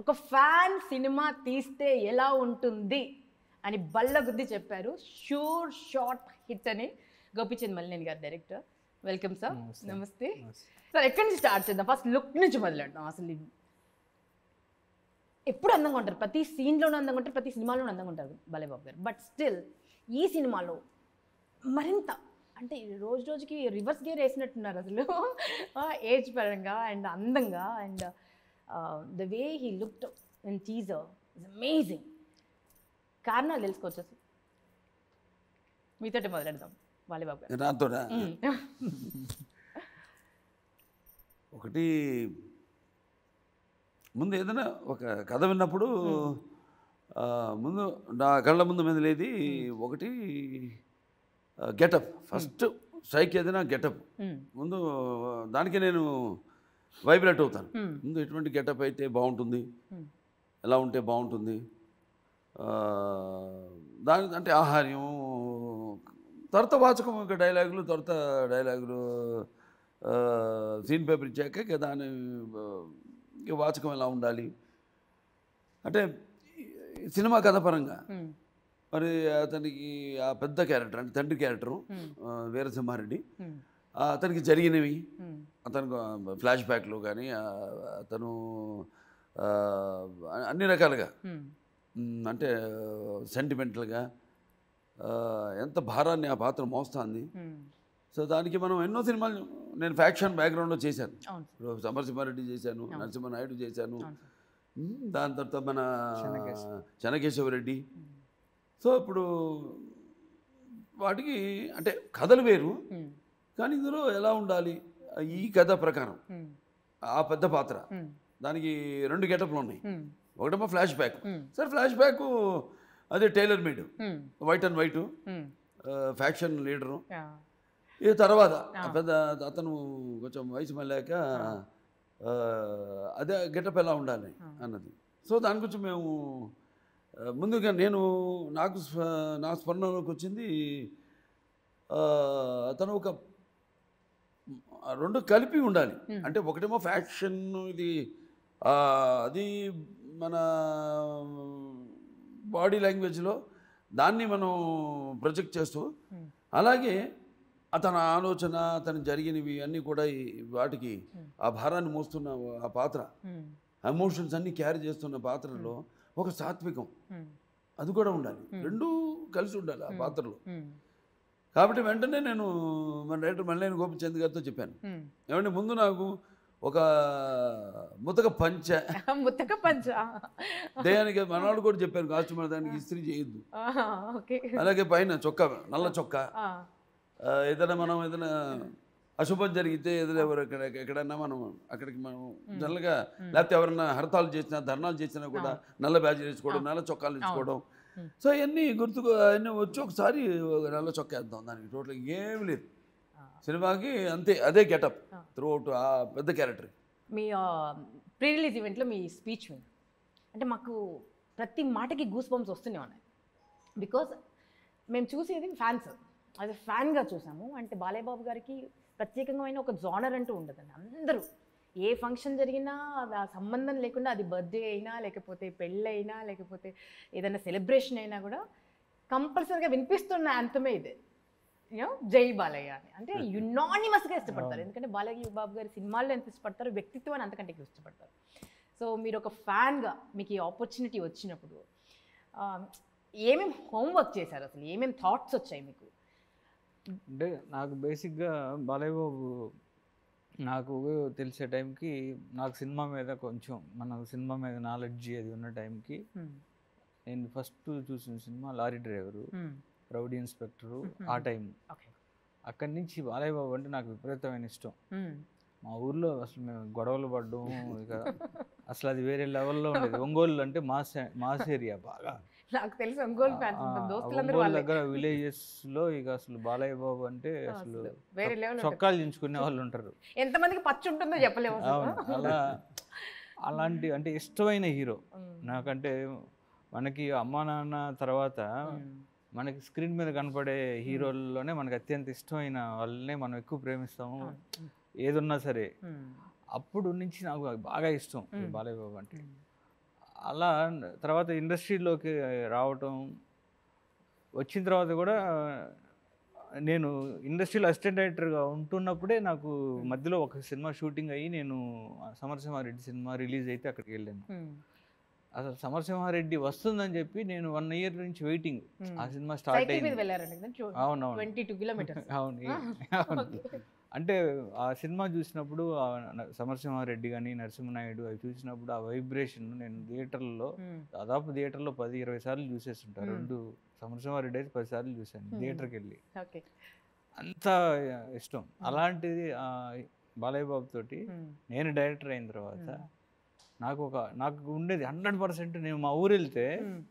ఒక fan cinema తీస్తే ఎలా ఉంటుంది అని బల్ల గుద్ది చెప్పారు షూర్ షార్ట్ హిట్ అని గోపిచంద్ మల్లినేని గారు డైరెక్టర్ వెల్కమ్ సార్ నమస్తే. నమస్తే సార్ ఎక్కడి నుంచి స్టార్ట్ చేద్దాం ఫస్ట్ లుక్ నుంచి మొదలెడదాం అసలు ఇది- ఎప్పుడు అందంగా ఉంటారు ప్రతి సీన్లోనూ అందంగా ఉంటారు ప్రతి సినిమాలోనూ అందంగా ఉంటారు బాలేబాబు గారు బట్ స్టిల్ ఈ సినిమాలో మరింత అంటే రోజు రోజుకి రివర్స్ గేర్ వేసినట్టున్నారు అసలు ఏజ్ పరంగా అండ్ అందంగా and the way he looked in teaser is amazing కారణాలు తెలుసుకోవచ్చు అసలు మీతోటి మొదలెడదాం బాలేబాబు గారు నాతోనా ఒకటి ముందు ఏదైనా ఒక కథ విన్నప్పుడు ఆ, ముందు నా కళ్ళ ముందు మెదిలేది ఒకటి గెటప్ ఫస్ట్ స్ట్రైక్ ఏదైనా గెటప్ మ్మ్. ముందు దానికి నేను వైబ్రేట్ అవుతాను మ్మ్. ముందు ఎటువంటి గెటప్ అయితే బాగుంటుంది మ్మ్. ఎలా ఉంటే బాగుంటుంది ఆ, దాని అంటే ఆహార్యం తర్వాత వాచకం ఒక డైలాగులు తర్వాత డైలాగులు ఆ, సీన్ పేపర్ ఇచ్చాక ఇక దాని ఆ, ఇక వాచకం ఎలా ఉండాలి అంటే ఈ సినిమా కథ పరంగా మ్మ్. మరి అతనికి ఆ పెద్ద క్యారెక్టర్ అంటే తండ్రి క్యారెక్టరు మ్మ్. ఆ, వీరసింహారెడ్డి మ్మ్. ఆ, అతనికి జరిగినవి మ్మ్. అతను ఫ్లాష్ బ్యాక్లు కానీ ఆ, అతను ఆ, అన్ని రకాలుగా మ్మ్. మ్, అంటే సెంటిమెంటల్గా ఎంత భారాన్ని ఆ పాత్ర మోస్తుంది మ్మ్. సో దానికి మనం ఎన్నో సినిమాలు నేను ఫ్యాక్షన్ బ్యాక్గ్రౌండ్లో చేశాను అవును సార్ ఇప్పుడు సమరసింహారెడ్డి చేశాను నరసింహనాయుడు చేశాను అవును సార్ మ్, దాని తర్వాత మన చెన్నకేశవ. చెనకేశవరెడ్డి సో ఇప్పుడు వాటికి అంటే కథలు వేరు మ్మ్. కానీ ఇందులో ఎలా ఉండాలి ఈ కథ ప్రకారం మ్మ్. ఆ పెద్ద పాత్ర మ్మ్. దానికి రెండు గెటప్లు ఉన్నాయి మ్మ్. ఒకటేమో ఫ్లాష్ బ్యాక్ మ్మ్. సార్ ఫ్లాష్ బ్యాక్ అదే టైలర్ మేడ్ మ్మ్. వైట్ అండ్ వైట్ మ్మ్. Faction leader yeah. ఈ తర్వాత ఆ పెద్ద అతను కొంచెం వయసు మళ్ళాక ఆ, అదే గెటప్ ఎలా ఉండాలి అన్నది సో దాని గురించి మేము ఆ, ముందుగా నేను నాకు స్వ- నా స్మరణలోకి వచ్చింది ఆ, అతను ఒక ఆ, రెండు కలిపి ఉండాలి అంటే ఒకటేమో ఫ్యాక్షన్ ఇది ఆ, అది మన బాడీ లాంగ్వేజ్లో దాన్ని మనం ప్రొజెక్ట్ చేస్తూ అలాగే అతని ఆలోచన అతను జరిగినవి అన్నీ కూడా ఈ వాటికి ఆ భారాన్ని మోస్తున్న ఆ పాత్ర మ్మ్. ఎమోషన్స్ అన్నీ క్యారీ చేస్తున్న పాత్రలో ఒక సాత్వికం మ్మ్. అది కూడా ఉండాలి రెండూ కలిసి ఉండాలి ఆ పాత్రలో మ్మ్. కాబట్టి వెంటనే నేను మన రైటర్ మల్లేని గోపిచంద్ గారితో చెప్పాను మ్మ్. ఏమంటే ముందు నాకు ఒక ముతక పంచ ముత్తక పంచ దయానికి మనవాడు కూడా చెప్పాను కాస్ట్యూమర్ దానికి ఇస్త్రీ చేయొద్దు ఆహా, ఓకే అలాగే పైన చొక్కా నల్ల చొక్కా ఆ, ఆ, ఏదైనా మనం ఏదైనా అశుభం జరిగితే ఏదైనా ఎవరు ఎక్కడ ఎక్కడైనా మనం అక్కడికి మనం జనరల్గా లేకపోతే ఎవరైనా హర్తాలు చేసినా ధర్నాలు చేసినా కూడా నల్ల బ్యాజ్ వేసుకోవడం నల్ల చొక్కాలు వేసుకోవడం సో ఇవన్నీ గుర్తుకు అవన్నీ వచ్చి ఒకసారి ఒక నల్ల చొక్కా వేద్దాం దానికి టోటల్ ఏమి లేదు ఆ. సినిమాకి అంతే అదే గెటప్ త్రూ అవుట్ ఆ పెద్ద క్యారెక్టర్ మీ ప్రీ రిలీజ్ ఈవెంట్లో మీ స్పీచ్ విన్ అంటే మాకు ప్రతి మాటకి గూస్ బంప్స్ వస్తూనే ఉన్నాయి బికాజ్ మేము చూసేది ఫ్యాన్స్ అది ఫ్యాన్గా చూసాము అంటే బాలయ్యబాబు గారికి ప్రత్యేకమైన ఒక జానర్ అంటూ ఉండదండి అందరూ ఏ ఫంక్షన్ జరిగినా అది ఆ సంబంధం లేకుండా అది బర్త్డే అయినా లేకపోతే పెళ్ళి అయినా లేకపోతే ఏదైనా సెలబ్రేషన్ అయినా కూడా కంపల్సరీగా వినిపిస్తున్న యాంతమే ఇదే యూనో జై బాలయ్య అని అంటే యునానిమస్గా ఇష్టపడతారు ఎందుకంటే బాలయ్య బాబు గారి సినిమాల్లో ఎంత ఇష్టపడతారు వ్యక్తిత్వాన్ని అంతకంటే ఎక్కువ ఇష్టపడతారు సో మీరు ఒక ఫ్యాన్గా మీకు ఈ ఆపర్చునిటీ వచ్చినప్పుడు ఆ, ఏమేం హోంవర్క్ చేశారు అసలు ఏమేం థాట్స్ వచ్చాయి మీకు అంటే నాకు బేసిక్గా బాలయ్య బాబు నాకు తెలిసే టైంకి నాకు సినిమా మీద కొంచెం మన సినిమా మీద నాలెడ్జ్ అది ఉన్న టైంకి నేను ఫస్ట్ చూసిన cinema lorry driver rowdy inspector ఆ టైం ఓకే అక్కడి నుంచి బాలయ్య బాబు అంటే నాకు విపరీతమైన ఇష్టం మా ఊర్లో అసలు మేము గొడవలు పడ్డం ఇక అసలు అది వేరే లెవెల్లో ఉండేది ఒంగోలు అంటే మాస్ మాస్ ఏరియా బాగా నాకు తెలిసి ఒంగోలు ఫ్యాన్స్ ఆ, ఉంటారు ఆ దోస్తులందరూ ఒంగోలు వాళ్ళే దగ్గర విలేజెస్ లో ఇక అసలు బాలయ్య బాబు అంటే అసలు అసలు వేరే లెవెల్ చొక్కాలు దించుకునే వాళ్ళు ఉంటారు ఎంతమందికి పచ్చి ఉంటుందో చెప్పలేము అవును అసలు అలా అలాంటి అంటే ఇష్టమైన హీరో ఉమ్. నాకంటే మనకి అమ్మా నాన్న తర్వాత ఉమ్. మనకి స్క్రీన్ మీద కనపడే హీరోల్లోనే మనకి అత్యంత ఇష్టమైన వాళ్ళనే మనం ఎక్కువ ప్రేమిస్తాము ఏదున్నా సరే ఉమ్. అప్పుడు నుంచి నాకు బాగా ఇష్టం ఈ బాలయ్య బాబు అంటే అలా తర్వాత ఇండస్ట్రీలోకి రావటం వచ్చిన తర్వాత కూడా నేను ఇండస్ట్రీలో అసిస్టెంట్ డైరెక్టర్గా ఉంటున్నప్పుడే నాకు మధ్యలో ఒక సినిమా షూటింగ్ అయ్యి నేను సమరసింహారెడ్డి సినిమా రిలీజ్ అయితే అక్కడికి వెళ్ళాను ఉమ్, అసలు సమరసింహారెడ్డి వస్తుందని చెప్పి నేను వన్ ఇయర్ నుంచి వెయిటింగ్ ఆ సినిమా స్టార్ట్ సైకిల్ మీద అయింది వెళ్ళారండి అవునవును ట్వంటీ టూ కిలోమీటర్స్ అవును అవును. అంటే ఆ సినిమా చూసినప్పుడు ఆ న- సమరసింహారెడ్డి కానీ నరసింహనాయుడు అవి చూసినప్పుడు ఆ వైబ్రేషన్ నేను థియేటర్లో దాదాపు థియేటర్లో పది ఇరవై సార్లు చూసేస్తుంటాను Hmm. రెండు సమరసింహారెడ్డి అయితే పది సార్లు చూశాను Hmm. థియేటర్కి వెళ్ళి ఓకే అంత ఇష్టం అలాంటిది ఆ బాలయ్య బాబు తోటి నేను డైరెక్టర్ అయిన తర్వాత నాకు ఒక నాకు ఉండేది హండ్రెడ్ పర్సెంట్ నేను మా ఊరు వెళ్తే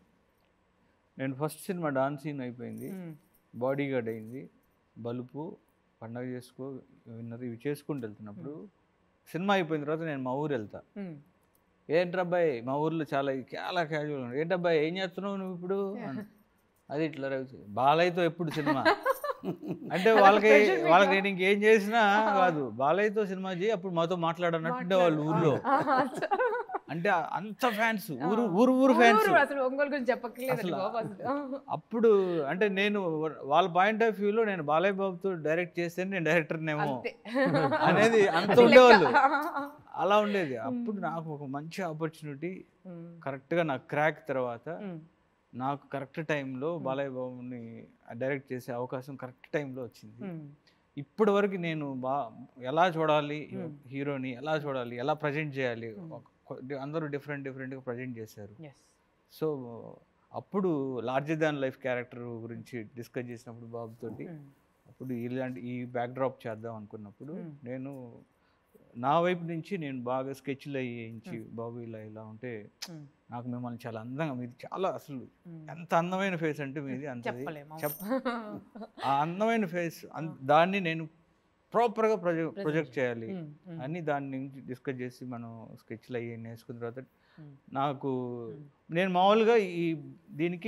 నేను ఫస్ట్ సినిమా డాన్స్ సీన్ అయిపోయింది బాడీ గార్డ్ అయింది బలుపు పండగ చేసుకో విన్నర్ ఇవి చేసుకుంటూ వెళ్తున్నప్పుడు సినిమా అయిపోయిన తర్వాత నేను మా ఊరు వెళ్తా ఏంట్రబ్బాయి మా ఊర్లో చాలా చాలా క్యాజువల్ ఉంది ఏంటబ్బాయి ఏం చేస్తున్నావు నువ్వు ఇప్పుడు అన్న. అది ఇట్లా రవి బాలయ్యతో ఎప్పుడు సినిమా అంటే వాళ్ళకి pressure మీకు. వాళ్ళకి నేను ఇంకేం చేసినా కాదు బాలయ్యతో సినిమా చేయి అప్పుడు మాతో మాట్లాడన్నట్టు వాళ్ళు ఊర్లో అంటే అంత ఫ్యాన్స్ ఊరు ఊరు ఊరు ఫ్యాన్స్ అసలు ఒంగోలు గురించి చెప్పక్కర్లేదండి అసలు- బాబు అసలు అప్పుడు అంటే నేను వాళ్ళ పాయింట్ ఆఫ్ వ్యూలో నేను బాలయ్య బాబుతో డైరెక్ట్ చేస్తే నేను డైరెక్టర్నేమో అంతే అనేది అంత అది ఉండేవాళ్ళు లెక్క. అలా ఉండేది అప్పుడు నాకు ఒక మంచి ఆపర్చునిటీ ఉమ్, కరెక్ట్గా నాకు క్రాక్ తర్వాత ఉమ్, నాకు కరెక్ట్ టైంలో బాలయ్య బాబుని డైరెక్ట్ చేసే అవకాశం కరెక్ట్ టైంలో వచ్చింది ఉమ్, ఇప్పటి వరకు నేను బా ఎలా చూడాలి Hmm. హీరోని ఎలా చూడాలి ఎలా ప్రజెంట్ చేయాలి ఒక- కొ- అందరూ డిఫరెంట్ డిఫరెంట్గా ప్రజెంట్ చేశారు yes. సో అప్పుడు లార్జర్ దాన్ లైఫ్ క్యారెక్టర్ గురించి డిస్కస్ చేసినప్పుడు బాబుతోటి ఉమ్, అప్పుడు ఇలాంటి ఈ బ్యాక్ డ్రాప్ చేద్దాం అనుకున్నప్పుడు Hmm. నేను నా వైపు నుంచి నేను బాగా స్కెచ్లు వేయించి బాబు ఇలా ఇలా ఉంటే ఉమ్, నాకు మిమ్మల్ని చాలా అందంగా మీది చాలా అసలు ఉమ్. ఎంత అందమైన ఫేస్ అంటే మీది అంతది చెప్పలేము చెప్ ఆ అందమైన ఫేస్ దాన్ని నేను ప్రాపర్గా ప్రొజెక్ట్ ప్రొజెక్ట్ చేయాలి ఉమ్, ఉమ్, అని దాని నుంచి డిస్కస్ చేసి మనం స్కెచ్లు అయ్యి నేర్చుకున్న తర్వాత ఉమ్, నాకు ఉమ్. నేను మామూలుగా ఈ దీనికి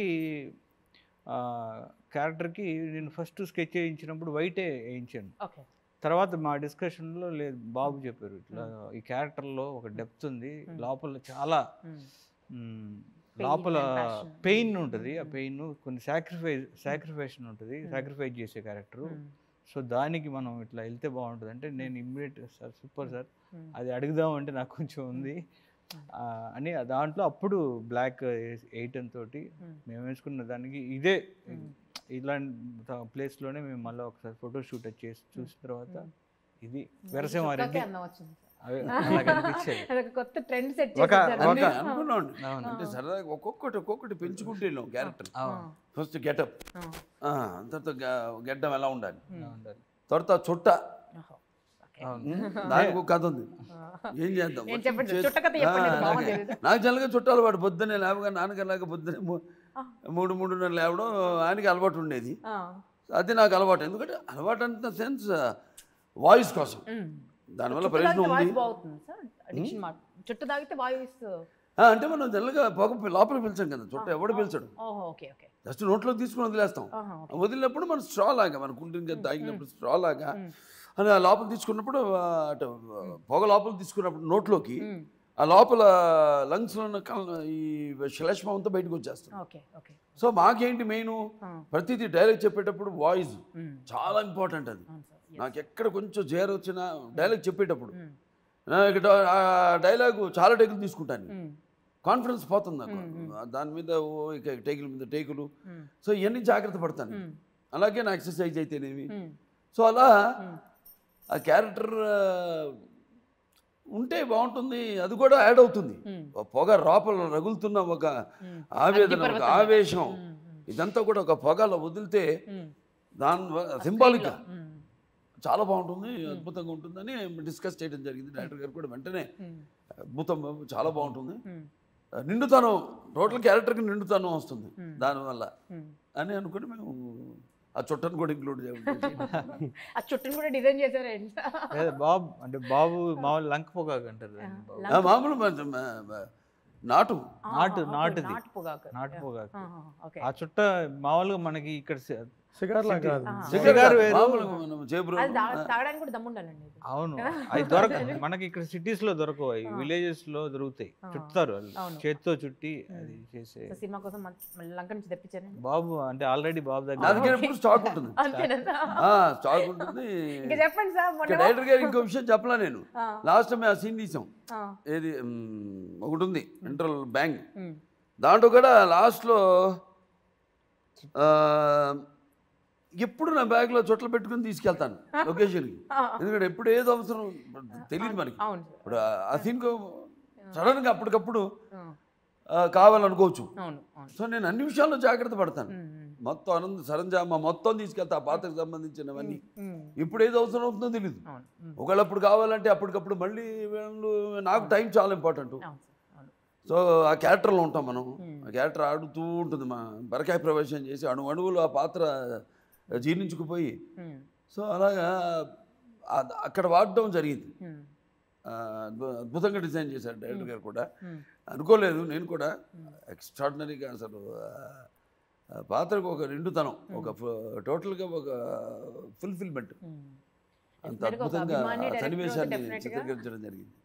క్యారెక్టర్కి నేను ఫస్ట్ స్కెచ్ వేయించినప్పుడు వైటే వేయించాను ఓకే తర్వాత మా డిస్కషన్లో లేదు బాబు చెప్పారు ఇట్లా ఈ క్యారెక్టర్లో ఒక డెప్త్ ఉంది Hmm. లోపల చాలా ఉమ్, మ్, Pain లోపల and passion. పెయిన్ ఉంటుంది ఆ Hmm. పెయిన్ కొన్ని సాక్రిఫైస్ సాక్రిఫైషన్ ఉంటుంది Hmm. సాక్రిఫైస్ చేసే క్యారెక్టర్ ఉమ్, సో దానికి మనం ఇట్లా వెళ్తే బాగుంటుంది అంటే నేను immediate sir super sir um, అది అడుగుదాం అంటే నాకు కొంచెం ఉంది ఆ, అని ఆ దాంట్లో అప్పుడు బ్లాక్ ఎయిట్ తోటి ఉమ్, మేము వేసుకున్న దానికి ఇదే ఉమ్. ఇలాంటి ప్లేస్లోనే మేము మళ్ళీ ఒకసారి ఫోటో షూట్ చేసి చూసిన తర్వాత ఉమ్. ఇది చుక్కకే వెరసింహారెడ్డి అందం వచ్చింది సార్. అవి అలా కనిపించేది అదొక కొత్త ట్రెండ్ సెట్ ఒక- చేసేసారు ఒక మీరు. అనుకున్నాం అవును. అంటే సరదాగా ఒక్కొక్కటి ఒక్కొక్కటి పెంచుకుంటే వెళ్ళాం క్యారెక్టర్ ఆ, ఫస్ట్ గెటప్ ఆ, తర్వాత గ- గెడ్డం ఎలా ఉండాలి అలా ఉండాలి. తర్వాత చుట్ట ఓహో, ఓకే. అవును. ఉమ్, దానికి ఒక కథ ఉంది ఆ, ఏం చేద్దాం ఏం చెప్పండి చేసి- చుట్ట కథ చెప్పండి అది ఆ, బాగుంది నాకు- ఇది. నాకు జనరల్గా చుట్టాలు వాడు పొద్దున్నే లేవగా నాన్నగారిలాగా పొద్దున్నే మూ- ఆ. మూడు మూడున్నర లేవడం ఆయనకి అలవాటు ఉండేది ఆ, అది నాకు అలవాటు ఎందుకంటే అలవాటు అంత సెన్స్ వాయిస్ కోసం ఉమ్. దానివల్ల చుట్టు ప్రయోజనం తాగితే ఉంది వాయిస్ బాగుతుంది సార్ అడిక్షన్ మాట చుట్టు తాగితే వాయిస్ ఆ, అంటే మనం జనరల్గా పొగ లోపల పిలిచాం కదా చుట్ట ఎవడు పిలిచాడు ఓహో ఓకే ఓకే జస్ట్ నోట్లో తీసుకుని వదిలేస్తాం ఆహా, ఓకే. వదిలినప్పుడు మనం స్ట్రా లాగా మన కుంటిని తాగినప్పుడు స్ట్రా లాగా ఉమ్. అని ఆ లోపల తీసుకున్నప్పుడు ఆ, అటు పొగ లోపల తీసుకున్నప్పుడు నోట్లోకి ఉమ్, ఆ లోపల లంగ్స్లో ఉన్న కల్- ఈ శ్లేష్మం అంతా బయటకు వచ్చేస్తుంది ఓకే ఓకే సో మాకేంటి మెయిన్ ఆ, ప్రతిదీ డైలాగ్ చెప్పేటప్పుడు వాయిస్ ఉమ్, చాలా ఇంపార్టెంట్ అది అవును సార్ yes. నాకు ఎక్కడ కొంచెం జేర్ వచ్చినా డైలాగ్ చెప్పేటప్పుడు ఉమ్, నాకు డ- ఆ డైలాగు చాలా టేకులు తీసుకుంటాను ఉమ్, కాన్ఫిడెన్స్ పోతుంది నాకు మ్మ్, దాని మీద ఓ ఇక టేకుల మీద టేకులు ఉమ్, సో ఇవన్నీ జాగ్రత్త పడతాను ఉమ్, అలాగే నా ఎక్సర్సైజ్ అయితేనేమి ఉమ్, సో అలా ఉమ్, ఆ క్యారెక్టర్ ఉంటే బాగుంటుంది అది కూడా యాడ్ అవుతుంది ఉమ్, ఒక పొగ లోపల రగులుతున్న ఒక ఉమ్, ఆవేదన ఒక అగ్నిపర్వతం. ఆవేశం ఉమ్, ఉమ్, ఇదంతా కూడా ఒక పొగలో వదిలితే ఉమ్, దాని సింబాలిక్గా ఉమ్, చాలా బాగుంటుంది అద్భుతంగా ఉంటుందని డిస్కస్ చేయడం జరిగింది డైరెక్టర్ గారు కూడా వెంటనే ఉమ్, అద్భుతం చాలా బాగుంటుంది ఉమ్, నిండుతనం టోటల్ క్యారెక్టర్కి నిండుతనం వస్తుంది Hmm. దానివల్ల ఉమ్. అని అనుకుని మేము ఆ చుట్టను కూడా ఇంక్లూడ్ చేయాలి ఆ చుట్టూని కూడా డిజైన్ చేశారు లేదా బాబు అంటే బాబు మామూలు లంక పొగాకు అంటారు దాన్ని బాబు. ఆ, మామూలు మ- మ- మ- నాటు నాటు- నాటుది. నాటు పొగాకు నాటు పొగాకు ఆహా, ఓకే ఆ చుట్ట మామూలుగా మనకి ఇక్కడ స- షికార్లా కాదు షికారు వేరు. మామూలుగా మనం జేబులో అది తా- తాగడానికి కూడా దమ్ముండాలండి ఇది. అవును అవి దొరక మనకి ఇక్కడ సిటీస్ లో దొరకవు అవి విలేజెస్ లో దొరుకుతాయి ఆ. చుడతారు వాళ్ళు అవును. చేత్తో చుట్టి అది చేసే సో సినిమా కోసం మన- మళ్ళీ లంక నుంచి తెప్పించారండి బాబు అంటే ఆల్రెడీ బాబు నా దగ్గర దగ్గర ఎప్పుడు స్టాక్ ఉంటుంది అంతేనా ఆ, స్టాక్ ఉంటుంది ఇంకా చెప్పండి సార్ ఇక్కడ మొన్న డైరెక్టర్ గారు ఇంకో విషయం చెప్పలా నేను ఆ, లాస్ట్ టైం ఆ సీన్ తీసాం ఆ, ఏది మ్, ఒకటి ఉంది ఇంటర్వల్ బ్యాంక్ ఉమ్, దాంట్లో కూడా లాస్ట్లో ఎప్పుడు నా బ్యాగ్లో చొట్లు పెట్టుకుని తీసుకెళ్తాను లొకేషన్కి ఆ, ఎందుకంటే ఎప్పుడు ఏదో అవసరం తెలియదు మనకి అవును సార్ ఇప్పుడు ఆ- ఆ సీన్కి సడన్గా అప్పటికప్పుడు ఆ, ఆ, కావాలనుకోవచ్చు అవును అవును సో నేను అన్ని విషయాల్లో జాగ్రత్త పడతాను ఉమ్, ఉమ్, మొత్తం అనంత సరంజామా మొత్తం తీసుకెళ్తా ఆ పాత్రకు సంబంధించినవన్నీ ఉమ్, ఇప్పుడు ఏదో అవసరం అవుతుందో తెలియదు అవును ఉమ్, ఒకవేళ అప్పుడు కావాలంటే అప్పటికప్పుడు మళ్ళీ వీళ్ళు నాకు టైం చాలా ఇంపార్టెంట్ అవును సార్ అవును సో ఆ క్యారెక్టర్లో ఉంటాం మనం Hmm. ఆ క్యారెక్టర్ ఆడుతూ ఉంటుంది మా బరకాయ ప్రవేశం చేసి అణు అణువులు ఆ పాత్ర జీర్ణించుకుపోయి ఉమ్, సో అలాగా ఆ- అక్కడ వాడడం జరిగింది ఉమ్, ఆ, అద్భు- అద్భుతంగా డిజైన్ చేశారు డైరెక్టర్ గారు కూడా ఉమ్, అనుకోలేదు నేను కూడా Hmm. ఎక్స్ట్రాడినరీగా అసలు ఆ, ఆ పాత్రకు ఒక నిండుతనం ఒక టోటల్గా ఒక ఫుల్ఫిల్మెంట్ ఉమ్. అంత Definitely గా ఒక అద్భుతంగా అభిమాని ఆ director సన్నివేశాన్ని definitely గా చిత్రీకరించడం జరిగింది